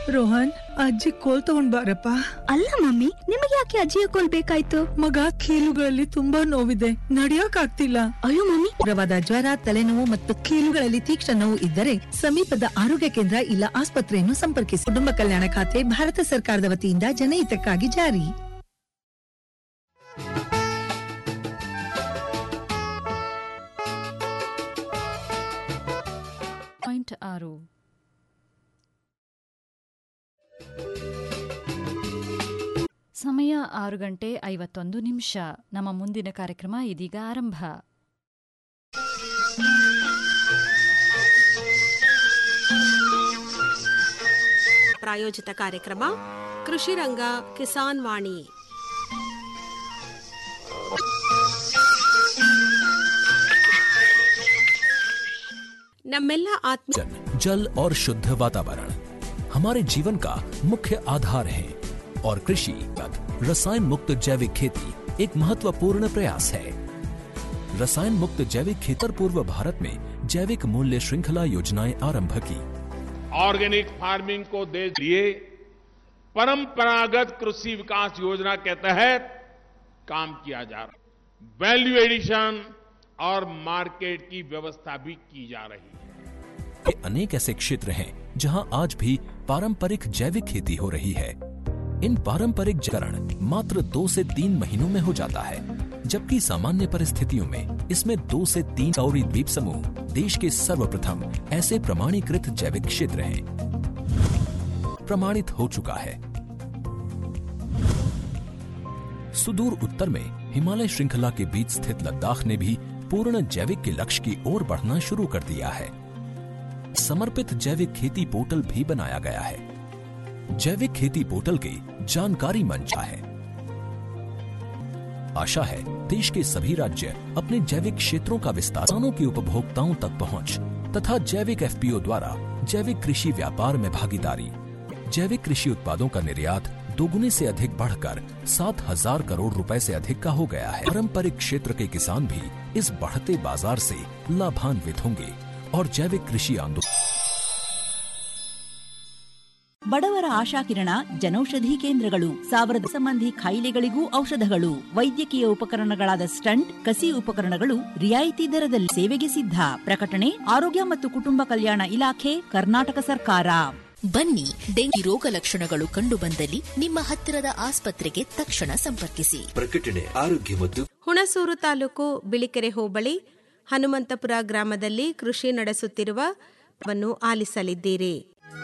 ರೋಹನ್ ಅಜ್ಜಿ ಕೋಲ್ ತಗೊಂಡ್ ಬಾರಪ್ಪ ಅಲ್ಲ ಮಮ್ಮಿ ನಿಮಗೆ ಯಾಕೆ ಅಜ್ಜಿಯ ಕೋಲ್ ಬೇಕಾಯ್ತು ಮಗ ಕೀಲುಗಳಲ್ಲಿ ತುಂಬಾ ನೋವಿದೆ ನಡಿಯಕ್ ಆಗ್ತಿಲ್ಲ ಅಯ್ಯೋ ಮಮ್ಮಿ ತೀವ್ರವಾದ ಜ್ವರ ತಲೆನೋವು ಮತ್ತು ಕೀಲುಗಳಲ್ಲಿ ತೀಕ್ಷ್ಣ ನೋವು ಇದ್ದರೆ ಸಮೀಪದ ಆರೋಗ್ಯ ಕೇಂದ್ರ ಇಲ್ಲ ಆಸ್ಪತ್ರೆಯನ್ನು ಸಂಪರ್ಕಿಸಿ ಕುಟುಂಬ ಕಲ್ಯಾಣ ಖಾತೆ ಭಾರತ ಸರ್ಕಾರದ ವತಿಯಿಂದ ಜನಹಿತಕ್ಕಾಗಿ ಜಾರಿ ಪಾಯಿಂಟ್ ಆರು ಸಮಯ ಆರು ಗಂಟೆ ಐವತ್ತೊಂದು ನಿಮಿಷ ನಮ್ಮ ಮುಂದಿನ ಕಾರ್ಯಕ್ರಮ ಇದೀಗ ಆರಂಭ ಪ್ರಾಯೋಜಿತ ಕಾರ್ಯಕ್ರಮ ಕೃಷಿ ರಂಗ ಕಿಸಾನ್ ವಾಣಿ ನಮ್ಮೆಲ್ಲ ಆತ್ಮ जल जल और शुद्ध वातावरण हमारे जीवन का मुख्य आधार है और कृषि रसायन मुक्त जैविक खेती एक महत्वपूर्ण प्रयास है रसायन मुक्त जैविक खेतर पूर्व भारत में जैविक मूल्य श्रृंखला योजनाएं आरंभ की ऑर्गेनिक फार्मिंग को देश लिए परंपरागत कृषि विकास योजना के तहत काम किया जा रहा है वैल्यू एडिशन और मार्केट की व्यवस्था भी की जा रही है ये अनेक ऐसे क्षेत्र हैं जहां आज भी पारंपरिक जैविक खेती हो रही है इन पारंपरिक चरण मात्र दो से तीन महीनों में हो जाता है जबकि सामान्य परिस्थितियों में इसमें दो से तीन सौरी द्वीप समूह देश के सर्वप्रथम ऐसे प्रमाणीकृत जैविक क्षेत्र हैं प्रमाणित हो चुका है सुदूर उत्तर में हिमालय श्रृंखला के बीच स्थित लद्दाख ने भी पूर्ण जैविक के लक्ष्य की ओर बढ़ना शुरू कर दिया है समर्पित जैविक खेती पोर्टल भी बनाया गया है जैविक खेती पोर्टल के जानकारी मंच है आशा है देश के सभी राज्य अपने जैविक क्षेत्रों का विस्तार किसानों की उपभोक्ताओं तक पहुंच तथा जैविक एफपीओ द्वारा जैविक कृषि व्यापार में भागीदारी जैविक कृषि उत्पादों का निर्यात दोगुने से अधिक बढ़कर सात हजार करोड़ रुपए से अधिक का हो गया है पारंपरिक क्षेत्र के किसान भी इस बढ़ते बाजार से लाभान्वित होंगे और जैविक कृषि आंदोलन ಬಡವರ ಆಶಾಕಿರಣ ಜನೌಷಧಿ ಕೇಂದ್ರಗಳು ಸಾವಿರದ ಸಂಬಂಧಿ ಕಾಯಿಲೆಗಳಿಗೂ ಔಷಧಗಳು ವೈದ್ಯಕೀಯ ಉಪಕರಣಗಳಾದ ಸ್ಟಂಟ್ ಕಸಿ ಉಪಕರಣಗಳು ರಿಯಾಯಿತಿ ದರದಲ್ಲಿ ಸೇವೆಗೆ ಸಿದ್ಧ ಪ್ರಕಟಣೆ ಆರೋಗ್ಯ ಮತ್ತು ಕುಟುಂಬ ಕಲ್ಯಾಣ ಇಲಾಖೆ ಕರ್ನಾಟಕ ಸರ್ಕಾರ ಬನ್ನಿ ಡೆಂಗಿ ರೋಗ ಲಕ್ಷಣಗಳು ಕಂಡುಬಂದಲ್ಲಿ ನಿಮ್ಮ ಹತ್ತಿರದ ಆಸ್ಪತ್ರೆಗೆ ತಕ್ಷಣ ಸಂಪರ್ಕಿಸಿ ಪ್ರಕಟಣೆ ಆರೋಗ್ಯ ಮತ್ತು ಹುಣಸೂರು ತಾಲೂಕು ಬಿಳಿಕೆರೆ ಹೋಬಳಿ ಹನುಮಂತಪುರ ಗ್ರಾಮದಲ್ಲಿ ಕೃಷಿ ನಡೆಸುತ್ತಿರುವ ವನ್ನು ಆಲಿಸಲಿದ್ದೀರಿ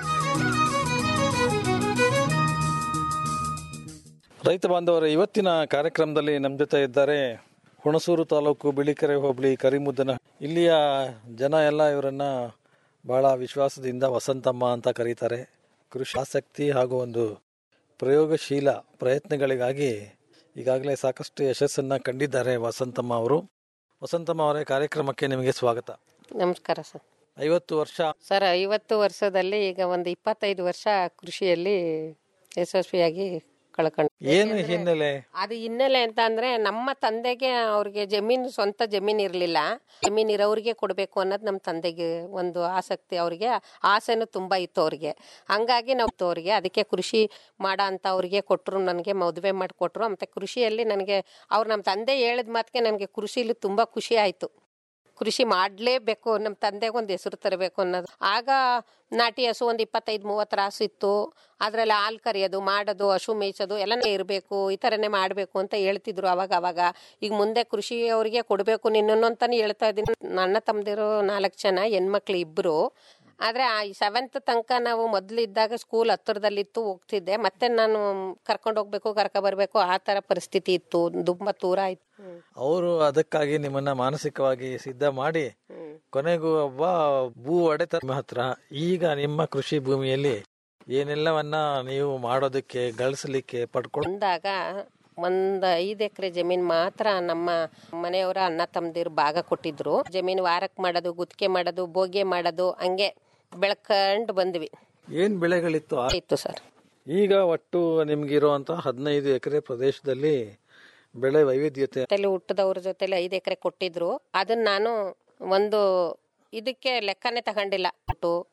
ರೈತ ಬಾಂಧವರ ಇವತ್ತಿನ ಕಾರ್ಯಕ್ರಮದಲ್ಲಿ ನಮ್ಮ ಜೊತೆ ಇದ್ದಾರೆ ಹುಣಸೂರು ತಾಲೂಕು ಬಿಳಿಕೆರೆ ಹೋಬಳಿ ಕರಿಮುದ್ದನ ಇಲ್ಲಿಯ ಜನ ಎಲ್ಲ ಇವರನ್ನ ಬಹಳ ವಿಶ್ವಾಸದಿಂದ ವಸಂತಮ್ಮ ಅಂತ ಕರೀತಾರೆ ಕೃಷಿ ಆಸಕ್ತಿ ಹಾಗೂ ಒಂದು ಪ್ರಯೋಗಶೀಲ ಪ್ರಯತ್ನಗಳಿಗಾಗಿ ಈಗಾಗಲೇ ಸಾಕಷ್ಟು ಯಶಸ್ಸನ್ನ ಕಂಡಿದ್ದಾರೆ ವಸಂತಮ್ಮ ಅವರು ವಸಂತಮ್ಮ ಅವರೇ ಕಾರ್ಯಕ್ರಮಕ್ಕೆ ನಿಮಗೆ ಸ್ವಾಗತ ನಮಸ್ಕಾರ ಸರ್ ಐವತ್ತು ವರ್ಷ ಸರ್ ಐವತ್ತು ವರ್ಷದಲ್ಲಿ ಈಗ ಒಂದು ಇಪ್ಪತ್ತೈದು ವರ್ಷ ಕೃಷಿಯಲ್ಲಿ ಯಶಸ್ವಿಯಾಗಿ ಕಳ್ಕೊಂಡು ಏನು ಹಿನ್ನೆಲೆ ಅದು ಹಿನ್ನೆಲೆ ಅಂತ ಅಂದ್ರೆ ನಮ್ಮ ತಂದೆಗೆ ಅವ್ರಿಗೆ ಜಮೀನು ಸ್ವಂತ ಜಮೀನು ಇರಲಿಲ್ಲ ಜಮೀನು ಇರೋರಿಗೆ ಕೊಡಬೇಕು ಅನ್ನೋದು ನಮ್ಮ ತಂದೆಗೆ ಒಂದು ಆಸಕ್ತಿ ಅವ್ರಿಗೆ ಆಸೆನೂ ತುಂಬ ಇತ್ತು ಅವ್ರಿಗೆ ಹಂಗಾಗಿ ನಾವು ಅವ್ರಿಗೆ ಅದಕ್ಕೆ ಕೃಷಿ ಮಾಡೋ ಅಂತ ಅವ್ರಿಗೆ ಕೊಟ್ಟರು ನನಗೆ ಮದುವೆ ಮಾಡಿಕೊಟ್ರು ಮತ್ತು ಕೃಷಿಯಲ್ಲಿ ನನಗೆ ಅವ್ರು ನಮ್ಮ ತಂದೆ ಹೇಳಿದ ಮಾತಿಗೆ ನನಗೆ ಕೃಷಿಲಿ ತುಂಬ ಖುಷಿ ಆಯಿತು ಕೃಷಿ ಮಾಡಲೇಬೇಕು ನಮ್ಮ ತಂದೆಗೆ ಒಂದು ಹೆಸರು ತರಬೇಕು ಅನ್ನೋದು ಆಗ ನಾಟಿ ಹಸು ಒಂದು ಇಪ್ಪತ್ತೈದು ಮೂವತ್ತು ರಾಸು ಇತ್ತು ಅದರಲ್ಲಿ ಹಾಲು ಕರಿಯೋದು ಮಾಡೋದು ಹಸು ಮೇಯ್ಸೋದು ಎಲ್ಲನೇ ಇರಬೇಕು ಈ ಥರನೇ ಮಾಡಬೇಕು ಅಂತ ಹೇಳ್ತಿದ್ರು ಅವಾಗ ಅವಾಗ ಈಗ ಮುಂದೆ ಕೃಷಿ ಅವರಿಗೆ ಕೊಡಬೇಕು ನಿನ್ನನ್ನು ಅಂತಾನೆ ಹೇಳ್ತಾ ಇದ್ದೀನಿ ನನ್ನ ತಮ್ಮದಿರೋ ನಾಲ್ಕು ಜನ ಹೆಣ್ಮಕ್ಳು ಇಬ್ಬರು ಆದರೆ ಆ ಸೆವೆಂತ್ ತನಕ ನಾವು ಮೊದಲಿದ್ದಾಗ ಸ್ಕೂಲ್ ಹತ್ತಿರದಲ್ಲಿತ್ತು ಹೋಗ್ತಿದ್ದೆ ಮತ್ತೆ ನಾನು ಕರ್ಕೊಂಡು ಹೋಗ್ಬೇಕು ಕರ್ಕೊ ಬರಬೇಕು ಆ ಥರ ಪರಿಸ್ಥಿತಿ ಇತ್ತು ತುಂಬ ದೂರ ಆಯ್ತು ಅವರು ಅದಕ್ಕಾಗಿ ನಿಮ್ಮನ್ನ ಮಾನಸಿಕವಾಗಿ ಸಿದ್ಧ ಮಾಡಿ ಕೊನೆಗೂ ಒಬ್ಬ ಭೂ ಒಡೆತ ನಿಮ್ಮ ಹತ್ರ ಈಗ ನಿಮ್ಮ ಕೃಷಿ ಭೂಮಿಯಲ್ಲಿ ಏನೆಲ್ಲವನ್ನ ನೀವು ಮಾಡೋದಕ್ಕೆ ಗಳಿಸಲಿಕ್ಕೆ ಪಡ್ಕೊಂಡು ಬಂದಾಗ ಒಂದು ಐದು ಎಕರೆ ಜಮೀನು ಮಾತ್ರ ನಮ್ಮ ಮನೆಯವರ ಅಣ್ಣ ತಮ್ಮದಿರು ಭಾಗ ಕೊಟ್ಟಿದ್ರು ಜಮೀನು ವಾರಕ್ಕೆ ಮಾಡೋದು ಗುತ್ತಿಗೆ ಮಾಡೋದು ಬೋಗೆ ಮಾಡೋದು ಹಂಗೆ ಬೆಳ್ಕೊಂಡು ಬಂದ್ವಿ ಏನ್ ಬೆಳೆಗಳಿತ್ತು ಆ- ಇತ್ತು ಸರ್ ಈಗ ಒಟ್ಟು ನಿಮ್ಗಿರುವಂತ ಹದಿನೈದು ಎಕರೆ ಪ್ರದೇಶದಲ್ಲಿ ಬೆಳೆ ವೈವಿಧ್ಯತೆ ಜೊತೆಲಿ ಹುಟ್ಟದವ್ರ ಜೊತೆಲಿ ಐದು ಎಕರೆ ಕೊಟ್ಟಿದ್ರು ಅದನ್ನ ನಾನು ಒಂದು ಇದಕ್ಕೆ ಲೆಕ್ಕನೇ ತಗೊಂಡಿಲ್ಲ ಒಟ್ಟು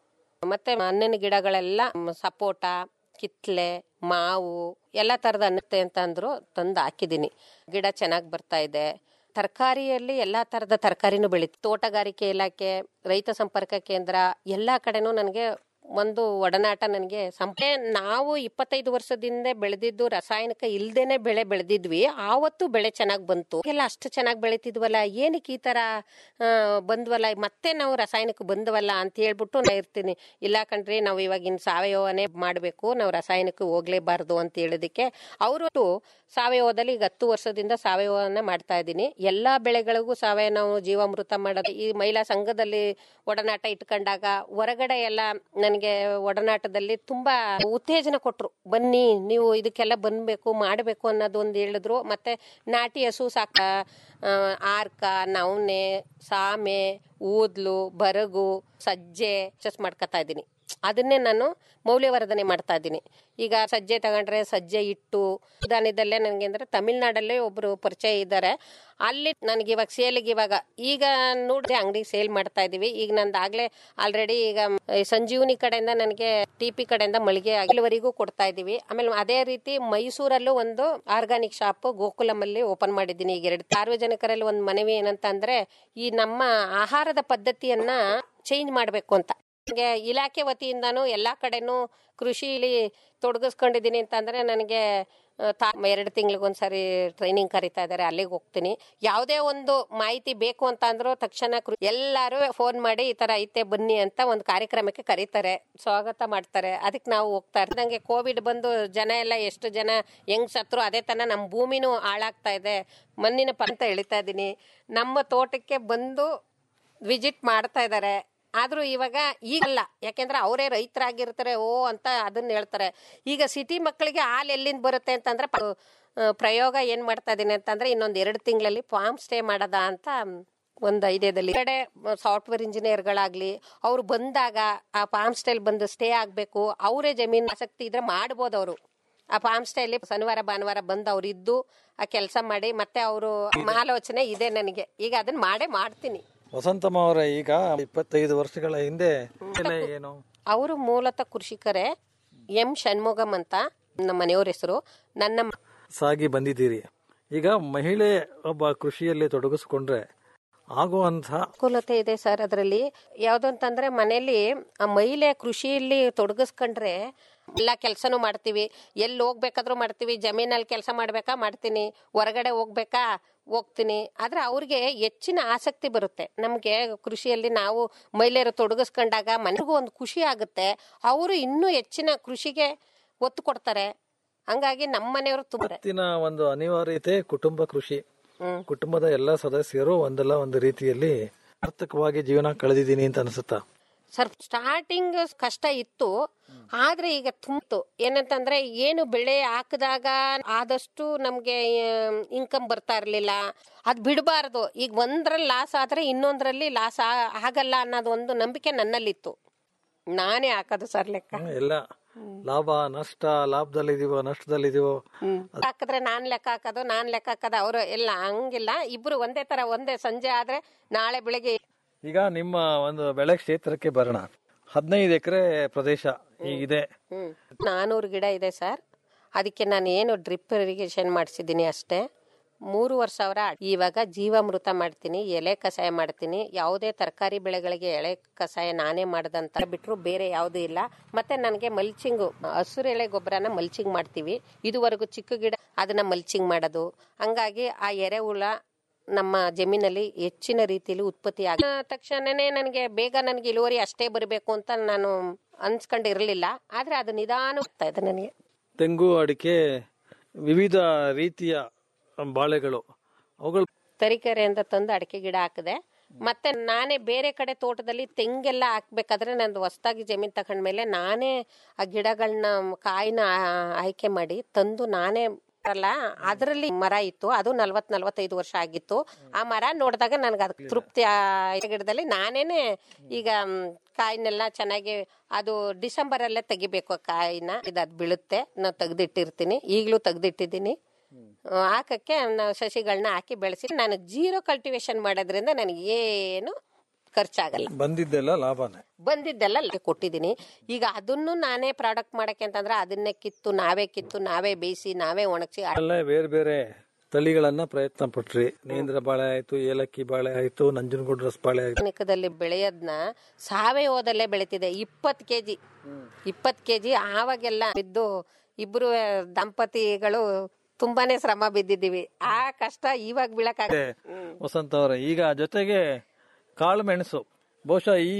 ಮತ್ತೆ ಹಣ್ಣಿನ ಗಿಡಗಳೆಲ್ಲ ಮ್, ಸಪೋಟ ಕಿತ್ಲೆ ಮಾವು ಎಲ್ಲ ಥರದ ಅನ್ನತ್ತೆ ಅಂತ ಅಂದ್ರು ತಂದು ಹಾಕಿದ್ದೀನಿ ಗಿಡ ಚೆನ್ನಾಗಿ ಬರ್ತಾ ಇದೆ ತರಕಾರಿಯಲ್ಲಿ ಎಲ್ಲ ಥರದ ತರಕಾರಿನೂ ಬೆಳೀತು ತೋಟಗಾರಿಕೆ ಇಲಾಖೆ ರೈತ ಸಂಪರ್ಕ ಕೇಂದ್ರ ಎಲ್ಲ ಕಡೆನೂ ನನಗೆ ಒಂದು ಒಡನಾಟ ನನಗೆ ಸಂಪೆ ನಾವು ಇಪ್ಪತ್ತೈದು ವರ್ಷದಿಂದ ಬೆಳೆದಿದ್ದು ರಾಸಾಯನಿಕ ಇಲ್ದೇನೆ ಬೆಳೆ ಬೆಳೆದಿದ್ವಿ ಆವತ್ತು ಬೆಳೆ ಚೆನ್ನಾಗಿ ಬಂತು ಎಲ್ಲ ಅಷ್ಟು ಚೆನ್ನಾಗಿ ಬೆಳೀತಿದ್ವಲ್ಲ ಏನಕ್ಕೆ ಈ ತರ ಆ, ಬಂದ್ವಲ್ಲ ಮತ್ತೆ ನಾವು ರಾಸಾಯನಿಕ ಬಂದವಲ್ಲ ಅಂತ ಹೇಳ್ಬಿಟ್ಟು ನಾ ಇರ್ತೀನಿ ಇಲ್ಲ ಕಣ್ರಿ ನಾವು ಇವಾಗಿನ ಸಾವಯವನೇ ಮಾಡಬೇಕು ನಾವು ರಾಸಾಯನಿಕ ಹೋಗ್ಲೇಬಾರ್ದು ಅಂತ ಹೇಳೋದಕ್ಕೆ ಅವರು ಸಾವಯವದಲ್ಲಿ ಈಗ ಹತ್ತು ವರ್ಷದಿಂದ ಸಾವಯವನ್ನ ಮಾಡ್ತಾ ಇದ್ದೀನಿ ಎಲ್ಲಾ ಬೆಳೆಗಳಿಗೂ ಸಾವಯವ ನಾವು ಜೀವಾಮೃತ ಮಾಡೋದು ಈ ಮಹಿಳಾ ಸಂಘದಲ್ಲಿ ಒಡನಾಟ ಇಟ್ಕೊಂಡಾಗ ಹೊರಗಡೆ ಎಲ್ಲ ನನಗೆ ಒಡನಾಟದಲ್ಲಿ ತುಂಬಾ ಉತ್ತೇಜನ ಕೊಟ್ರು ಬನ್ನಿ ನೀವು ಇದಕ್ಕೆಲ್ಲ ಬಂದ್ಬೇಕು ಮಾಡಬೇಕು ಅನ್ನೋದು ಒಂದು ಹೇಳಿದ್ರು ಮತ್ತೆ ನಾಟಿ ಹಸು ಸಾಕ ಆ, ಆರ್ಕ ನವಣೆ ಸಾಮೆ ಊದ್ಲು ಬರಗು ಸಜ್ಜೆ ಚಸ್ ಮಾಡ್ಕೊತಾ ಇದ್ದೀನಿ ಅದನ್ನೇ ನಾನು ಮೌಲ್ಯವರ್ಧನೆ ಮಾಡ್ತಾ ಇದ್ದೀನಿ ಈಗ ಸಜ್ಜೆ ತಗೊಂಡ್ರೆ ಸಜ್ಜೆ ಇಟ್ಟು ಧಾನ್ಯದಲ್ಲೇ ನನಗೆ ಅಂದ್ರೆ ತಮಿಳ್ನಾಡಲ್ಲೇ ಒಬ್ರು ಪರಿಚಯ ಇದ್ದಾರೆ ಅಲ್ಲಿ ನನಗೆ ಇವಾಗ ಸೇಲಿಗೆ ಇವಾಗ ಈಗ ನೋಡಿದ್ರೆ ಅಂಗಡಿಗೆ ಸೇಲ್ ಮಾಡ್ತಾ ಇದೀವಿ ಈಗ ನಂದಾಗ್ಲೇ ಆಲ್ರೆಡಿ ಈಗ ಈ ಸಂಜೀವನಿ ಕಡೆಯಿಂದ ನನಗೆ ಟಿ ಪಿ ಕಡೆಯಿಂದ ಮಳಿಗೆ ಅಗಿಲವರೆಗೂ ಕೊಡ್ತಾ ಇದೀವಿ ಆಮೇಲೆ ಅದೇ ರೀತಿ ಮೈಸೂರಲ್ಲೂ ಒಂದು ಆರ್ಗಾನಿಕ್ ಶಾಪ್ ಗೋಕುಲಂ ಅಲ್ಲಿ ಓಪನ್ ಮಾಡಿದ್ದೀನಿ ಈಗ ಎರಡು ಸಾರ್ವಜನಿಕರಲ್ಲಿ ಒಂದು ಮನವಿ ಏನಂತ ಅಂದ್ರೆ ಈ ನಮ್ಮ ಆಹಾರದ ಪದ್ಧತಿಯನ್ನ ಚೇಂಜ್ ಮಾಡಬೇಕು ಅಂತ ನನಗೆ ಇಲಾಖೆ ವತಿಯಿಂದಾನು ಎಲ್ಲಾ ಕಡೆನೂ ಕೃಷಿಲಿ ತೊಡಗಿಸ್ಕೊಂಡಿದ್ದೀನಿ ಅಂತಂದ್ರೆ ನನಗೆ ಆ, ತಾ ಎರಡು ತಿಂಗಳಿಗೊಂದ್ಸರಿ ಟ್ರೈನಿಂಗ್ ಕರಿತಾ ಇದ್ದಾರೆ ಅಲ್ಲಿಗೆ ಹೋಗ್ತೀನಿ ಯಾವುದೇ ಒಂದು ಮಾಹಿತಿ ಬೇಕು ಅಂತ ಅಂದ್ರೂ ತಕ್ಷಣ ಕೃ ಎಲ್ಲರೂ ಫೋನ್ ಮಾಡಿ ಈ ತರ ಐತೆ ಬನ್ನಿ ಅಂತ ಒಂದು ಕಾರ್ಯಕ್ರಮಕ್ಕೆ ಕರೀತಾರೆ ಸ್ವಾಗತ ಮಾಡ್ತಾರೆ ಅದಕ್ಕೆ ನಾವು ಹೋಗ್ತಾ ಇರ್ತೀವಿ ನಂಗೆ ಕೋವಿಡ್ ಬಂದು ಜನ ಎಲ್ಲ ಎಷ್ಟು ಜನ ಹೆಂಗ್ ಸತ್ರು ಅದೇ ತರ ನಮ್ಮ ಭೂಮಿನೂ ಹಾಳಾಗ್ತಾ ಇದೆ ಮಣ್ಣಿನ ಪ ಅಂತ ಎಳಿತಾ ಇದ್ದೀನಿ ನಮ್ಮ ತೋಟಕ್ಕೆ ಬಂದು ವಿಸಿಟ್ ಮಾಡ್ತಾ ಇದ್ದಾರೆ ಆದ್ರೂ ಇವಾಗ ಈಗಲ್ಲ ಯಾಕೆಂದ್ರೆ ಅವರೇ ರೈತರಾಗಿರ್ತಾರೆ ಓ ಅಂತ ಅದನ್ನ ಹೇಳ್ತಾರೆ ಈಗ ಸಿಟಿ ಮಕ್ಕಳಿಗೆ ಹಾಲು ಎಲ್ಲಿಂದ ಬರುತ್ತೆ ಅಂತಂದ್ರೆ ಪ- ಆ, ಪ್ರಯೋಗ ಏನ್ ಮಾಡ್ತಾ ಇದೀನಿ ಅಂತಂದ್ರೆ ಇನ್ನೊಂದ್ ಎರಡು ತಿಂಗಳಲ್ಲಿ ಫಾರ್ಮ್ ಸ್ಟೇ ಮಾಡದ ಅಂತ ಒಂದು ಐಡಿಯಾದಲ್ಲಿ ಈ ಕಡೆ ಸಾಫ್ಟ್ವೇರ್ ಇಂಜಿನಿಯರ್ಗಳಾಗ್ಲಿ ಅವ್ರು ಬಂದಾಗ ಆ ಫಾರ್ಮ್ ಸ್ಟೇಲ್ ಬಂದು ಸ್ಟೇ ಆಗ್ಬೇಕು ಅವರೇ ಜಮೀನ್ ಆಸಕ್ತಿ ಇದ್ರೆ ಮಾಡ್ಬೋದು ಅವರು ಆ ಫಾರ್ಮ್ ಸ್ಟೇಲಿ ಶನಿವಾರ ಭಾನುವಾರ ಬಂದು ಅವ್ರು ಇದ್ದು ಆ ಕೆಲಸ ಮಾಡಿ ಮತ್ತೆ ಅವರು ಆಲೋಚನೆ ಇದೆ ನನಗೆ ಈಗ ಅದನ್ನ ಮಾಡೇ ಮಾಡ್ತೀನಿ ವಸಂತಮ್ಮ ಅವರೇ ಈಗ ಇಪ್ಪತ್ತೈದು ವರ್ಷಗಳ ಹಿಂದೆ ಮೇಲೆ ಏನು ಅವರು ಮೂಲತಃ ಕೃಷಿಕರೇ ಎಂ ಷಣ್ಮುಗಂ ಅಂತ ನಮ್ಮ ಮನೆಯವ್ರ ಹೆಸರು ನನ್ನ ಮ- ಸಾಗಿ ಬಂದಿದ್ದೀರಿ ಈಗ ಮಹಿಳೆ ಒಬ್ಬ ಕೃಷಿಯಲ್ಲಿ ತೊಡಗಿಸ್ಕೊಂಡ್ರೆ ಆಗುವಂತಹ ಅನುಕೂಲತೆ ಇದೆ ಸರ್ ಅದರಲ್ಲಿ ಯಾವ್ದು ಅಂತಂದ್ರೆ ಮನೆಯಲ್ಲಿ ಆ ಮಹಿಳೆ ಕೃಷಿಯಲ್ಲಿ ತೊಡಗಿಸ್ಕೊಂಡ್ರೆ ಎಲ್ಲ ಕೆಲಸನೂ ಮಾಡ್ತೀವಿ ಎಲ್ಲಿ ಹೋಗ್ಬೇಕಾದ್ರೂ ಮಾಡ್ತೀವಿ ಜಮೀನಲ್ಲಿ ಕೆಲಸ ಮಾಡ್ಬೇಕಾ ಮಾಡ್ತೀನಿ ಹೊರಗಡೆ ಹೋಗ್ಬೇಕಾ ಹೋಗ್ತೀನಿ ಆದ್ರೆ ಅವ್ರಿಗೆ ಹೆಚ್ಚಿನ ಆಸಕ್ತಿ ಬರುತ್ತೆ ನಮ್ಗೆ ಕೃಷಿಯಲ್ಲಿ ನಾವು ಮಹಿಳೆಯರು ತೊಡಗಿಸ್ಕೊಂಡಾಗ ಮನೆಗೂ ಒಂದು ಖುಷಿ ಆಗುತ್ತೆ ಅವರು ಇನ್ನೂ ಹೆಚ್ಚಿನ ಕೃಷಿಗೆ ಒತ್ತು ಕೊಡ್ತಾರೆ ಹಂಗಾಗಿ ನಮ್ಮ ಮನೆಯವರು ತುಂಬ ಇವತ್ತಿನ ಒಂದು ಅನಿವಾರ್ಯತೆ ಕುಟುಂಬ ಕೃಷಿ ಹ್ಮ್. ಕುಟುಂಬದ ಎಲ್ಲ ಸದಸ್ಯರು ಒಂದಲ್ಲ ಒಂದು ರೀತಿಯಲ್ಲಿ ಆರ್ಥಿಕವಾಗಿ ಜೀವನ ಕಳೆದಿದ್ದೀನಿ ಅಂತ ಅನಿಸುತ್ತಾ ಸರ್ ಸ್ಟಾರ್ಟಿಂಗ್ ಕಷ್ಟ ಇತ್ತು ಆದ್ರೆ ಈಗ ತುಂಬಿತು ಏನಂತಂದ್ರೆ ಏನು ಬೆಳೆ ಹಾಕಿದಾಗ ಆದಷ್ಟು ನಮ್ಗೆ ಇನ್ಕಮ್ ಬರ್ತಾ ಇರ್ಲಿಲ್ಲ ಅದ್ ಬಿಡಬಾರ್ದು ಈಗ ಒಂದ್ರಲ್ಲಿ ಲಾಸ್ ಆದ್ರೆ ಇನ್ನೊಂದ್ರಲ್ಲಿ ಲಾಸ್ ಆಗಲ್ಲ ಅನ್ನೋದು ಒಂದು ನಂಬಿಕೆ ನನ್ನಲ್ಲಿತ್ತು ನಾನೇ ಹಾಕೋದು ಸರ್ ಲೆಕ್ಕ ಹ್ಮ್, ಎಲ್ಲ ಲಾಭ ನಷ್ಟ ಲಾಭದಲ್ಲಿದೀವೋ ನಷ್ಟದಲ್ಲಿದೀವೋ ಹಾಕಿದ್ರೆ ನಾನ್ ಲೆಕ್ಕ ಹಾಕೋದು ನಾನ್ ಲೆಕ್ಕ ಹಾಕೋದು ಅವರು ಎಲ್ಲ ಹಂಗಿಲ್ಲ ಇಬ್ರು ಒಂದೇ ತರ ಒಂದೇ ಸಂಜೆ ಆದ್ರೆ ನಾಳೆ ಬೆಳಿಗ್ಗೆ ಈಗ ನಿಮ್ಮ ಒಂದು ಬೆಳೆ ಕ್ಷೇತ್ರಕ್ಕೆ ಬರೋಣ ಹದಿನೈದು ಎಕರೆ ಪ್ರದೇಶ ಈಗಿದೆ ಹ್ಮ್ ನಾನೂರು ಗಿಡ ಇದೆ ಸರ್ ಅದಕ್ಕೆ ನಾನು ಏನು ಡ್ರಿಪ್ ಇರಿಗೇಷನ್ ಮಾಡಿಸಿದ್ದೀನಿ ಅಷ್ಟೇ ಮೂರುವರೆ ಸಾವಿರ ಇವಾಗ ಜೀವಾಮೃತ ಮಾಡ್ತೀನಿ ಎಲೆ ಕಷಾಯ ಮಾಡ್ತೀನಿ ಯಾವುದೇ ತರಕಾರಿ ಬೆಳೆಗಳಿಗೆ ಎಳೆ ಕಷಾಯ ನಾನೇ ಮಾಡ್ದಂತ ಬಿಟ್ರು ಬೇರೆ ಯಾವುದೂ ಇಲ್ಲ ಮತ್ತೆ ನನಗೆ ಮಲ್ಚಿಂಗು ಹಸಿರು ಎಳೆ ಗೊಬ್ಬರನ ಮಲ್ಚಿಂಗ್ ಮಾಡ್ತೀವಿ ಇದುವರೆಗೂ ಚಿಕ್ಕ ಗಿಡ ಅದನ್ನ ಮಲ್ಚಿಂಗ್ ಮಾಡೋದು ಹಂಗಾಗಿ ಆ ಎರೆಹುಳ ನಮ್ಮ ಜಮೀನಲ್ಲಿ ಹೆಚ್ಚಿನ ರೀತಿಯಲ್ಲಿ ಉತ್ಪತ್ತಿ ಆಗ ತಕ್ಷಣನೇ ನನಗೆ ಬೇಗ ನನಗೆ ಇಳುವರಿ ಅಷ್ಟೇ ಬರಬೇಕು ಅಂತ ನಾನು ಅನ್ಸ್ಕೊಂಡಿರ್ಲಿಲ್ಲ ಆದ್ರೆ ಅದು ನಿಧಾನ ಹೋಗ್ತಾ ಇದೆ ನನಗೆ ತೆಂಗು ಅಡಿಕೆ ವಿವಿಧ ರೀತಿಯ ಬಾಳೆಗಳು ಅವುಗಳು ತರೀಕೆರೆಯಿಂದ ತಂದು ಅಡಿಕೆ ಗಿಡ ಹಾಕಿದೆ ಮತ್ತೆ ನಾನೇ ಬೇರೆ ಕಡೆ ತೋಟದಲ್ಲಿ ತೆಂಗೆಲ್ಲ ಹಾಕ್ಬೇಕಾದ್ರೆ ನಂದು ಹೊಸದಾಗಿ ಜಮೀನ್ ತಗೊಂಡ್ಮೇಲೆ ನಾನೇ ಆ ಗಿಡಗಳನ್ನ ಕಾಯಿನ ಆ- ಆಯ್ಕೆ ಮಾಡಿ ತಂದು ನಾನೇ ಅಲ್ಲ ಅದರಲ್ಲಿ ಮರ ಇತ್ತು ಅದು ನಲ್ವತ್ ನಲ್ವತ್ತೈದು ವರ್ಷ ಆಗಿತ್ತು ಆ ಮರ ನೋಡಿದಾಗ ನನ್ಗೆ ಅದಕ್ಕೆ ತೃಪ್ತಿ ಆ ಗಿಡದಲ್ಲಿ ನಾನೇನೆ ಈಗ ಮ್, ಕಾಯಿನೆಲ್ಲ ಚೆನ್ನಾಗಿ ಅದು ಡಿಸೆಂಬರ್ ಅಲ್ಲೇ ತೆಗಿಬೇಕು ಆ ಕಾಯಿನ ಇದು ಅದು ಬೀಳುತ್ತೆ ನಾನು ತೆಗ್ದಿಟ್ಟಿರ್ತೀನಿ ಈಗಲೂ ತೆಗ್ದಿಟ್ಟಿದ್ದೀನಿ ಆ, ಹಾಕಕ್ಕೆ ನಾವು ಸಸಿಗಳನ್ನ ಹಾಕಿ ಬೆಳೆಸಿ ನಾನು ಜೀರೋ ಕಲ್ಟಿವೇಶನ್ ಮಾಡೋದ್ರಿಂದ ನನಗೆ ಏನು ಖರ್ಚಾಗಲ್ಲ ಬಂದಿದ್ದೆಲ್ಲ ಲಾಭನೇ ಬಂದಿದ್ದೆಲ್ಲ ಅಲ್ಲಿ ಕೊಟ್ಟಿದ್ದೀನಿ ಈಗ ಅದನ್ನು ನಾನೇ ಪ್ರಾಡಕ್ಟ್ ಮಾಡಕ್ಕೆ ಅಂತಂದ್ರೆ ಅದನ್ನೇ ಕಿತ್ತು ನಾವೇ ಕಿತ್ತು ನಾವೇ ಬೇಯಿಸಿ ನಾವೇ ಒಣಗಿಸಿ ಅಲ್ಲೇ ಬೇರೆ ಬೇರೆ ತಳಿಗಳನ್ನ ಪ್ರಯತ್ನ ಪಟ್ರಿ ನೇಂದ್ರ ಬಾಳೆ ಆಯ್ತು ಏಲಕ್ಕಿ ಬಾಳೆ ಆಯ್ತು ನಂಜನಗೂಡು ರಸ ಬಾಳೆ ಆಯ್ತು ಆರ್ಗಾನಿಕದಲ್ಲಿ ಬೆಳೆಯೋದನ್ನ ಸಾವಯವದಲ್ಲೇ ಬೆಳೀತಿದೆ ಇಪ್ಪತ್ತು ಕೆ ಜಿ ಇಪ್ಪತ್ತು ಕೆ ಜಿ ಆವಾಗೆಲ್ಲ ಬಿದ್ದು ಇಬ್ರು ದಂಪತಿಗಳು ತುಂಬಾನೇ ಶ್ರಮ ಬಿದ್ದಿದ್ದೀವಿ ಆ ಕಷ್ಟ ಇವಾಗ ಬೀಳಕ್ಕಾಗ ವಸಂತ ಅವರೇ ಈಗ ಜೊತೆಗೆ ಕಾಳು ಮೆಣಸು ಬಹುಶಃ ಈ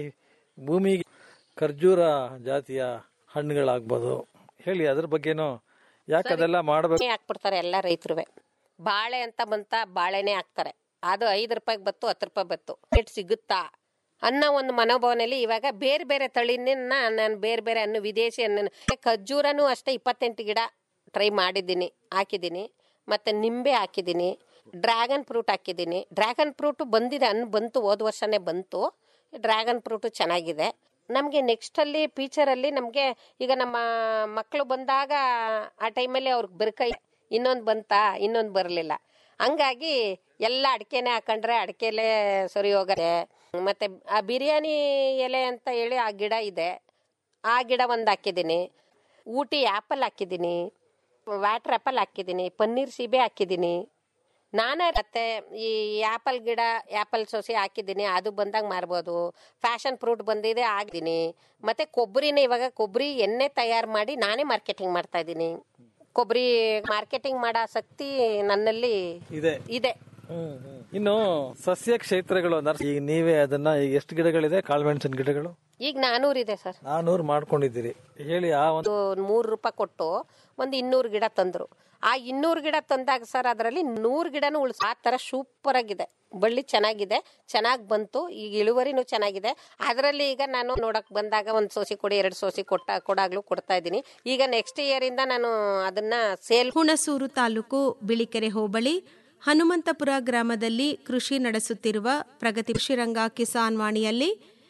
ಭೂಮಿಗೆ ಖರ್ಜೂರ ಜಾತಿಯ ಹಣ್ಣುಗಳಾಗ್ಬೋದು ಹೇಳಿ ಅದ್ರ ಬಗ್ಗೆನೂ ಯಾಕೆ ಅದೆಲ್ಲ ಮಾಡಬೇಕು ಹಾಕ್ಬಿಡ್ತಾರೆ ಎಲ್ಲ ರೈತರುವೆ ಬಾಳೆ ಅಂತ ಬಂತ ಬಾಳೆನೇ ಹಾಕ್ತಾರೆ ಅದು ಐದು ರೂಪಾಯಿಗೆ ಬತ್ತು ಹತ್ತು ರೂಪಾಯಿ ಬತ್ತು ರೇಟ್ ಸಿಗುತ್ತಾ ಅನ್ನೋ ಒಂದು ಮನೋಭಾವನೆಯಲ್ಲಿ ಇವಾಗ ಬೇರೆ ಬೇರೆ ತಳಿನ ನಾನು ಬೇರೆ ಬೇರೆ ಹಣ್ಣು ವಿದೇಶಿ ಹಣ್ಣು ಖರ್ಜೂರನೂ ಅಷ್ಟೇ ಇಪ್ಪತ್ತೆಂಟು ಗಿಡ ಟ್ರೈ ಮಾಡಿದ್ದೀನಿ ಹಾಕಿದ್ದೀನಿ ಮತ್ತೆ ನಿಂಬೆ ಹಾಕಿದ್ದೀನಿ ಡ್ರ್ಯಾಗನ್ ಫ್ರೂಟ್ ಹಾಕಿದ್ದೀನಿ ಡ್ರ್ಯಾಗನ್ ಫ್ರೂಟ್ ಬಂದಿದೆ ಹಣ್ಣು ಬಂತು ಹೋದ ವರ್ಷನೇ ಬಂತು ಡ್ರ್ಯಾಗನ್ ಫ್ರೂಟು ಚೆನ್ನಾಗಿದೆ ನಮಗೆ ನೆಕ್ಸ್ಟಲ್ಲಿ ಫ್ಯೂಚರಲ್ಲಿ ನಮಗೆ ಈಗ ನಮ್ಮ ಮಕ್ಕಳು ಬಂದಾಗ ಆ ಟೈಮಲ್ಲಿ ಅವ್ರಿಗೆ ಬರ್ಕೈ ಇನ್ನೊಂದು ಬಂತಾ ಇನ್ನೊಂದು ಬರಲಿಲ್ಲ ಹಂಗಾಗಿ ಎಲ್ಲ ಅಡಿಕೆನೆ ಹಾಕೊಂಡ್ರೆ ಅಡಿಕೆಲೆ ಸರಿ ಹೋಗತ್ತೆ ಮತ್ತೆ ಆ ಬಿರಿಯಾನಿ ಎಲೆ ಅಂತ ಹೇಳಿ ಆ ಗಿಡ ಇದೆ ಆ ಗಿಡ ಒಂದು ಹಾಕಿದ್ದೀನಿ ಊಟಿ ಆ್ಯಪಲ್ ಹಾಕಿದ್ದೀನಿ ವಾಟ್ರ್ ಆ್ಯಪಲ್ ಹಾಕಿದ್ದೀನಿ ಪನ್ನೀರ್ ಸೀಬೆ ಹಾಕಿದ್ದೀನಿ ನಾನೇ ಮತ್ತೆ ಈ ಆ್ಯಪಲ್ ಗಿಡ ಆ್ಯಪಲ್ ಸೊಸೆ ಹಾಕಿದ್ದೀನಿ ಅದು ಬಂದಾಗ ಮಾರ್ಬೋದು ಫ್ಯಾಷನ್ ಫ್ರೂಟ್ ಬಂದಿದೆ ಆಗಿದ್ದೀನಿ ಮತ್ತೆ ಕೊಬ್ಬರಿನ ಇವಾಗ ಕೊಬ್ಬರಿ ಎಣ್ಣೆ ತಯಾರು ಮಾಡಿ ನಾನೇ ಮಾರ್ಕೆಟಿಂಗ್ ಮಾಡ್ತಾ ಇದ್ದೀನಿ ಕೊಬ್ಬರಿ ಮಾರ್ಕೆಟಿಂಗ್ ಮಾಡೋ ಆಸಕ್ತಿ ನನ್ನಲ್ಲಿ ಇದೆ ಇದೆ ಇನ್ನು ಸಸ್ಯ ಕ್ಷೇತ್ರಗಳು ನರ್ಸ್- ಈಗ ನೀವೇ ಅದನ್ನ ಈಗ ಎಷ್ಟು ಗಿಡಗಳಿದೆ ಕಾಳುಮೆಣಸಿನ ಗಿಡಗಳು ಈಗ ನಾನೂರಿದೆ ಸರ್ ನಾನೂರು ಮಾಡ್ಕೊಂಡಿದ್ದೀರಿ ಹೇಳಿ ಆ ಒಂದು ಒಂದು ಮೂರು ರೂಪಾಯಿ ಕೊಟ್ಟು ಒಂದು ಇನ್ನೂರು ಗಿಡ ತಂದ್ರು ಆ ಇನ್ನೂರು ಗಿಡ ತಂದಾಗ ಸರ್ ಅದರಲ್ಲಿ ನೂರು ಗಿಡನೂ ಉಳಿಸ್ ಆ ಥರ ಸೂಪರ್ ಆಗಿದೆ ಬಳ್ಳಿ ಚೆನ್ನಾಗಿದೆ ಚೆನ್ನಾಗಿ ಬಂತು ಈಗ ಇಳುವರಿನೂ ಚೆನ್ನಾಗಿದೆ ಅದರಲ್ಲಿ ಈಗ ನಾನು ನೋಡಕ್ ಬಂದಾಗ ಒಂದು ಸೋಸಿ ಕೊಡಿ ಎರಡು ಸೋಸಿ ಕೊಟ್ಟ ಕೊಡಾಗ್ಲೂ ಕೊಡ್ತಾ ಇದ್ದೀನಿ ಈಗ ನೆಕ್ಸ್ಟ್ ಇಯರ್ ಇಂದ ನಾನು ಅದನ್ನ ಸೇಲ್ ಹುಣಸೂರು ತಾಲೂಕು ಬಿಳಿಕೆರೆ ಹೋಬಳಿ ಹನುಮಂತಪುರ ಗ್ರಾಮದಲ್ಲಿ ಕೃಷಿ ನಡೆಸುತ್ತಿರುವ ಪ್ರಗತಿ ಕೃಷಿರಂಗ ಕಿಸಾನ್ ವಾಣಿಯಲ್ಲಿ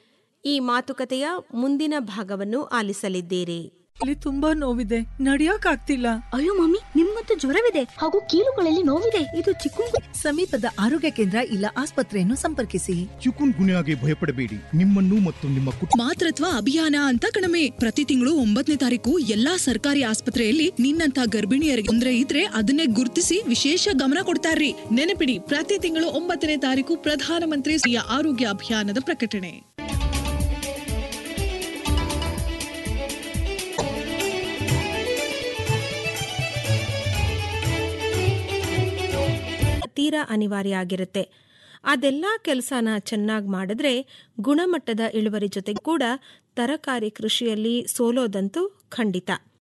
ಈ ಮಾತುಕತೆಯ ಮುಂದಿನ ಭಾಗವನ್ನು ಆಲಿಸಲಿದ್ದೀರಿ ಇಲ್ಲಿ ತುಂಬಾ ನೋವಿದೆ ನಡಿಯೋಕ್ ಆಗ್ತಿಲ್ಲ ಅಯ್ಯೋ ಮಮ್ಮಿ ನಿಮ್ಮಂತೂ ಜ್ವರವಿದೆ ಹಾಗೂ ಕೀಲುಗಳಲ್ಲಿ ನೋವಿದೆ ಇದು ಚಿಕ್ಕುಂಗು ಸಮೀಪದ ಆರೋಗ್ಯ ಕೇಂದ್ರ ಇಲ್ಲ ಆಸ್ಪತ್ರೆಯನ್ನು ಸಂಪರ್ಕಿಸಿ ಚಿಕುನ್ ಗುನ್ಯಾಗೆ ಭಯಪಡಬೇಡಿ ನಿಮ್ಮನ್ನು ಮತ್ತು ನಿಮ್ಮ ಕುಟುಂಬ ಮಾತೃತ್ವ ಅಭಿಯಾನ ಅಂತ ಕಣಮೆ ಪ್ರತಿ ತಿಂಗಳು ಒಂಬತ್ತನೇ ತಾರೀಕು ಎಲ್ಲಾ ಸರ್ಕಾರಿ ಆಸ್ಪತ್ರೆಯಲ್ಲಿ ನಿನ್ನಂತ ಗರ್ಭಿಣಿಯರಿಗೆ ತೊಂದ್ರೆ ಇದ್ರೆ ಅದನ್ನೇ ಗುರುತಿಸಿ ವಿಶೇಷ ಗಮನ ಕೊಡ್ತಾರ್ರಿ ನೆನಪಿಡಿ ಪ್ರತಿ ತಿಂಗಳು ಒಂಬತ್ತನೇ ತಾರೀಕು ಪ್ರಧಾನಮಂತ್ರಿ ಸ್ತ್ರೀಯ ಆರೋಗ್ಯ ಅಭಿಯಾನದ ಪ್ರಕಟಣೆ ತೀರಾ ಅನಿವಾರ್ಯ ಆಗಿರುತ್ತೆ ಅದೆಲ್ಲ ಕೆಲಸನ ಚೆನ್ನಾಗಿ ಮಾಡಿದ್ರೆ ಗುಣಮಟ್ಟದ ಇಳುವರಿ ಜೊತೆ ಕೂಡ ತರಕಾರಿ ಕೃಷಿಯಲ್ಲಿ ಸೋಲೋದಂತೂ ಖಂಡಿತ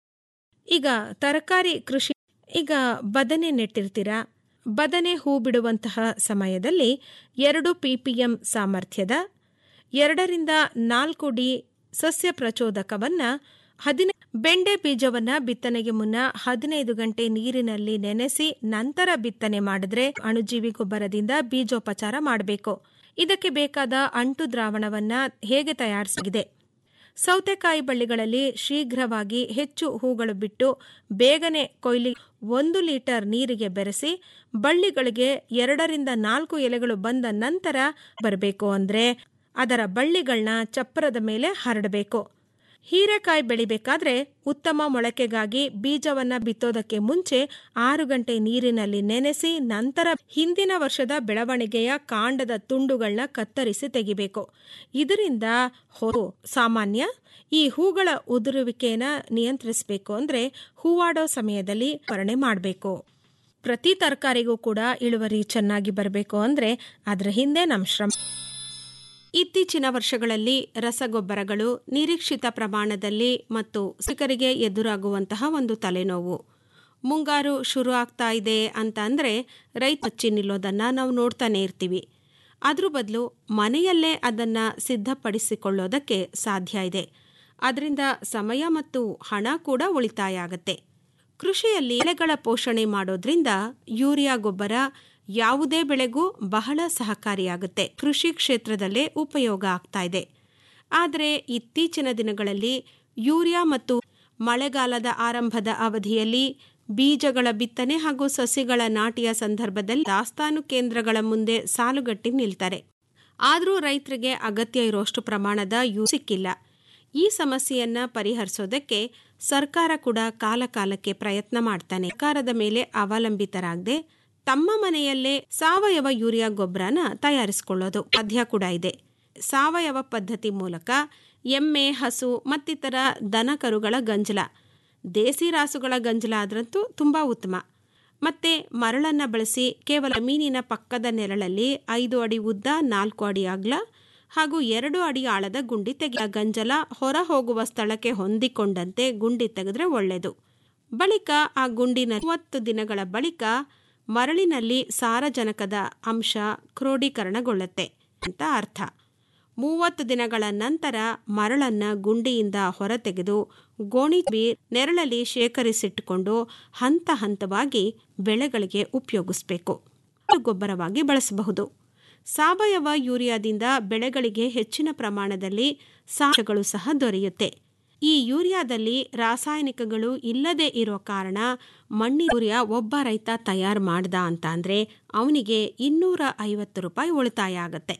ಈಗ ತರಕಾರಿ ಕೃಷಿ ಈಗ ಬದನೆ ನೆಟ್ಟಿರ್ತೀರಾ ಬದನೆ ಹೂ ಬಿಡುವಂತಹ ಸಮಯದಲ್ಲಿ ಎರಡು ಪಿಪಿಎಂ ಸಾಮರ್ಥ್ಯದ ಎರಡರಿಂದ ನಾಲ್ಕು ಡಿ ಸಸ್ಯ ಪ್ರಚೋದಕವನ್ನ ಹದಿನೈ ಬೆಂಡೆ ಬೀಜವನ್ನ ಬಿತ್ತನೆಗೆ ಮುನ್ನ ಹದಿನೈದು ಗಂಟೆ ನೀರಿನಲ್ಲಿ ನೆನೆಸಿ ನಂತರ ಬಿತ್ತನೆ ಮಾಡಿದ್ರೆ ಅಣುಜೀವಿ ಗೊಬ್ಬರದಿಂದ ಬೀಜೋಪಚಾರ ಮಾಡಬೇಕು ಇದಕ್ಕೆ ಬೇಕಾದ ಅಂಟು ದ್ರಾವಣವನ್ನ ಹೇಗೆ ತಯಾರಿಸಿದೆ ಸೌತೆಕಾಯಿ ಬಳ್ಳಿಗಳಲ್ಲಿ ಶೀಘ್ರವಾಗಿ ಹೆಚ್ಚು ಹೂಗಳು ಬಿಟ್ಟು ಬೇಗನೆ ಕೊಯ್ಲಿ ಒಂದು ಲೀಟರ್ ನೀರಿಗೆ ಬೆರೆಸಿ ಬಳ್ಳಿಗಳಿಗೆ ಎರಡರಿಂದ ನಾಲ್ಕು ಎಲೆಗಳು ಬಂದ ನಂತರ ಬರಬೇಕು ಅಂದ್ರೆ ಅದರ ಬಳ್ಳಿಗಳನ್ನ ಚಪ್ಪರದ ಮೇಲೆ ಹರಡಬೇಕು ಹೀರೆಕಾಯಿ ಬೆಳಿಬೇಕಾದ್ರೆ ಉತ್ತಮ ಮೊಳಕೆಗಾಗಿ ಬೀಜವನ್ನ ಬಿತ್ತೋದಕ್ಕೆ ಮುಂಚೆ ಆರು ಗಂಟೆ ನೀರಿನಲ್ಲಿ ನೆನೆಸಿ ನಂತರ ಹಿಂದಿನ ವರ್ಷದ ಬೆಳವಣಿಗೆಯ ಕಾಂಡದ ತುಂಡುಗಳನ್ನ ಕತ್ತರಿಸಿ ತೆಗಿಬೇಕು ಇದರಿಂದ ಹೋ ಸಾಮಾನ್ಯ ಈ ಹೂಗಳ ಉದುರುವಿಕೆನ ನಿಯಂತ್ರಿಸಬೇಕು ಅಂದ್ರೆ ಹೂವಾಡೋ ಸಮಯದಲ್ಲಿ ಪರಣೆ ಮಾಡಬೇಕು ಪ್ರತಿ ತರಕಾರಿಗೂ ಕೂಡ ಇಳುವರಿ ಚೆನ್ನಾಗಿ ಬರಬೇಕು ಅಂದ್ರೆ ಅದರ ಹಿಂದೆ ನಮ್ಮ ಶ್ರಮ ಇತ್ತೀಚಿನ ವರ್ಷಗಳಲ್ಲಿ ರಸಗೊಬ್ಬರಗಳು ನಿರೀಕ್ಷಿತ ಪ್ರಮಾಣದಲ್ಲಿ ಮತ್ತು ಸಿಕರಿಗೆ ಎದುರಾಗುವಂತಹ ಒಂದು ತಲೆನೋವು ಮುಂಗಾರು ಶುರು ಆಗ್ತಾ ಇದೆ ಅಂತ ಅಂದರೆ ರೈತ ಹಚ್ಚಿ ನಿಲ್ಲೋದನ್ನ ನಾವು ನೋಡ್ತಾನೆ ಇರ್ತೀವಿ ಅದ್ರ ಬದಲು ಮನೆಯಲ್ಲೇ ಅದನ್ನು ಸಿದ್ಧಪಡಿಸಿಕೊಳ್ಳೋದಕ್ಕೆ ಸಾಧ್ಯ ಇದೆ ಅದರಿಂದ ಸಮಯ ಮತ್ತು ಹಣ ಕೂಡ ಉಳಿತಾಯ ಆಗತ್ತೆ ಕೃಷಿಯಲ್ಲಿ ಎಲೆಗಳ ಪೋಷಣೆ ಮಾಡೋದ್ರಿಂದ ಯೂರಿಯಾ ಗೊಬ್ಬರ ಯಾವುದೇ ಬೆಳೆಗೂ ಬಹಳ ಸಹಕಾರಿಯಾಗುತ್ತೆ ಕೃಷಿ ಕ್ಷೇತ್ರದಲ್ಲೇ ಉಪಯೋಗ ಆಗ್ತಾ ಇದೆ ಆದರೆ ಇತ್ತೀಚಿನ ದಿನಗಳಲ್ಲಿ ಯೂರಿಯಾ ಮತ್ತು ಮಳೆಗಾಲದ ಆರಂಭದ ಅವಧಿಯಲ್ಲಿ ಬೀಜಗಳ ಬಿತ್ತನೆ ಹಾಗೂ ಸಸಿಗಳ ನಾಟಿಯ ಸಂದರ್ಭದಲ್ಲಿ ದಾಸ್ತಾನು ಕೇಂದ್ರಗಳ ಮುಂದೆ ಸಾಲುಗಟ್ಟಿ ನಿಲ್ತಾರೆ ಆದರೂ ರೈತರಿಗೆ ಅಗತ್ಯ ಇರುವಷ್ಟು ಪ್ರಮಾಣದ ಯೂ ಸಿಕ್ಕಿಲ್ಲ ಈ ಸಮಸ್ಯೆಯನ್ನ ಪರಿಹರಿಸೋದಕ್ಕೆ ಸರ್ಕಾರ ಕೂಡ ಕಾಲಕಾಲಕ್ಕೆ ಪ್ರಯತ್ನ ಮಾಡ್ತಾನೆ ಸರ್ಕಾರದ ಮೇಲೆ ಅವಲಂಬಿತರಾಗದೆ ತಮ್ಮ ಮನೆಯಲ್ಲೇ ಸಾವಯವ ಯೂರಿಯಾ ಗೊಬ್ಬರನ ತಯಾರಿಸಿಕೊಳ್ಳೋದು ಸಾಧ್ಯ ಕೂಡ ಇದೆ ಸಾವಯವ ಪದ್ಧತಿ ಮೂಲಕ ಎಮ್ಮೆ ಹಸು ಮತ್ತಿತರ ದನ ಕರುಗಳ ಗಂಜಲ ದೇಸಿ ರಾಸುಗಳ ಗಂಜಲ ಆದ್ರಂತೂ ತುಂಬ ಉತ್ತಮ ಮತ್ತೆ ಮರಳನ್ನು ಬಳಸಿ ಕೇವಲ ಜಮೀನಿನ ಪಕ್ಕದ ನೆರಳಲ್ಲಿ ಐದು ಅಡಿ ಉದ್ದ ನಾಲ್ಕು ಅಡಿ ಅಗಲ ಹಾಗೂ ಎರಡು ಅಡಿ ಆಳದ ಗುಂಡಿ ತೆಗೆಯ ಗಂಜಲ ಹೊರ ಹೋಗುವ ಸ್ಥಳಕ್ಕೆ ಹೊಂದಿಕೊಂಡಂತೆ ಗುಂಡಿ ತೆಗೆದ್ರೆ ಒಳ್ಳೆಯದು ಬಳಿಕ ಆ ಗುಂಡಿನ ಮೂವತ್ತು ದಿನಗಳ ಬಳಿಕ ಮರಳಿನಲ್ಲಿ ಸಾರಜನಕದ ಅಂಶ ಕ್ರೋಢೀಕರಣಗೊಳ್ಳುತ್ತೆ ಅಂತ ಅರ್ಥ ಮೂವತ್ತು ದಿನಗಳ ನಂತರ ಮರಳನ್ನ ಗುಂಡಿಯಿಂದ ಹೊರತೆಗೆದು ಗೋಣಿ ನೆರಳಲ್ಲಿ ಶೇಖರಿಸಿಟ್ಟುಕೊಂಡು ಹಂತ ಹಂತವಾಗಿ ಬೆಳೆಗಳಿಗೆ ಉಪಯೋಗಿಸಬೇಕು ಗೊಬ್ಬರವಾಗಿ ಬಳಸಬಹುದು ಸಾವಯವ ಯೂರಿಯಾದಿಂದ ಬೆಳೆಗಳಿಗೆ ಹೆಚ್ಚಿನ ಪ್ರಮಾಣದಲ್ಲಿ ಸಾಂಶಗಳು ಸಹ ದೊರೆಯುತ್ತೆ ಈ ಯೂರಿಯಾದಲ್ಲಿ ರಾಸಾಯನಿಕಗಳು ಇಲ್ಲದೆ ಇರೋ ಕಾರಣ ಮಣ್ಣಿ ಯೂರಿಯಾ ಒಬ್ಬ ರೈತ ತಯಾರು ಮಾಡ್ದ ಅಂತ ಅಂದ್ರೆ ಅವನಿಗೆ ಇನ್ನೂರ ಐವತ್ತು ರೂಪಾಯಿ ಉಳಿತಾಯ ಆಗತ್ತೆ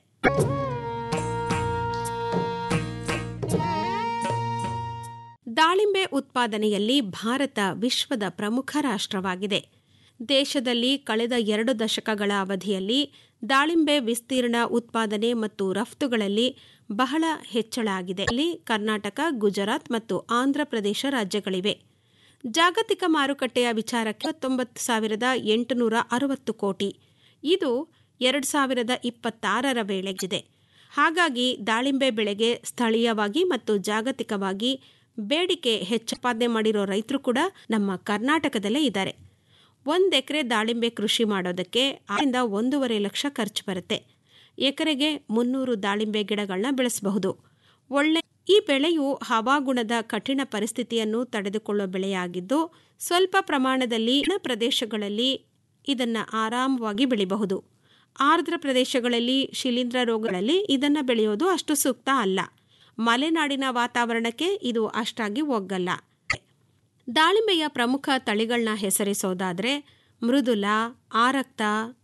ದಾಳಿಂಬೆ ಉತ್ಪಾದನೆಯಲ್ಲಿ ಭಾರತ ವಿಶ್ವದ ಪ್ರಮುಖ ರಾಷ್ಟ್ರವಾಗಿದೆ ದೇಶದಲ್ಲಿ ಕಳೆದ ಎರಡು ದಶಕಗಳ ಅವಧಿಯಲ್ಲಿ ದಾಳಿಂಬೆ ವಿಸ್ತೀರ್ಣ ಉತ್ಪಾದನೆ ಮತ್ತು ರಫ್ತುಗಳಲ್ಲಿ ಬಹಳ ಹೆಚ್ಚಳ ಆಗಿದೆ ಇಲ್ಲಿ ಕರ್ನಾಟಕ ಗುಜರಾತ್ ಮತ್ತು ಆಂಧ್ರಪ್ರದೇಶ ರಾಜ್ಯಗಳಿವೆ ಜಾಗತಿಕ ಮಾರುಕಟ್ಟೆಯ ವಿಚಾರಕ್ಕೆ ಹತ್ತೊಂಬತ್ತು ಸಾವಿರದ ಎಂಟುನೂರ ಅರವತ್ತು ಕೋಟಿ ಇದು ಎರಡು ಸಾವಿರದ ಇಪ್ಪತ್ತಾರರ ವೇಳೆಗಿದೆ ಹಾಗಾಗಿ ದಾಳಿಂಬೆ ಬೆಳೆಗೆ ಸ್ಥಳೀಯವಾಗಿ ಮತ್ತು ಜಾಗತಿಕವಾಗಿ ಬೇಡಿಕೆ ಹೆಚ್ಚುತ್ಪಾದನೆ ಮಾಡಿರೋ ರೈತರು ಕೂಡ ನಮ್ಮ ಕರ್ನಾಟಕದಲ್ಲೇ ಇದ್ದಾರೆ ಒಂದು ಎಕರೆ ದಾಳಿಂಬೆ ಕೃಷಿ ಮಾಡೋದಕ್ಕೆ ಆರಿಂದ ಒಂದೂವರೆ ಲಕ್ಷ ಖರ್ಚು ಬರುತ್ತೆ ಎಕರೆಗೆ ಮುನ್ನೂರು ದಾಳಿಂಬೆ ಗಿಡಗಳನ್ನ ಬೆಳೆಸಬಹುದು ಒಳ್ಳೆ ಈ ಬೆಳೆಯು ಹವಾಗುಣದ ಕಠಿಣ ಪರಿಸ್ಥಿತಿಯನ್ನು ತಡೆದುಕೊಳ್ಳೋ ಬೆಳೆಯಾಗಿದ್ದು ಸ್ವಲ್ಪ ಪ್ರಮಾಣದಲ್ಲಿ ಪ್ರದೇಶಗಳಲ್ಲಿ ಇದನ್ನು ಆರಾಮವಾಗಿ ಬೆಳೆಯಬಹುದು ಆರ್ದ್ರ ಪ್ರದೇಶಗಳಲ್ಲಿ ಶಿಲೀಂಧ್ರ ರೋಗಗಳಲ್ಲಿ ಇದನ್ನು ಬೆಳೆಯೋದು ಅಷ್ಟು ಸೂಕ್ತ ಅಲ್ಲ ಮಲೆನಾಡಿನ ವಾತಾವರಣಕ್ಕೆ ಇದು ಅಷ್ಟಾಗಿ ಒಗ್ಗಲ್ಲ ದಾಳಿಂಬೆಯ ಪ್ರಮುಖ ತಳಿಗಳನ್ನ ಹೆಸರಿಸೋದಾದರೆ ಮೃದುಲ ಆರಕ್ತ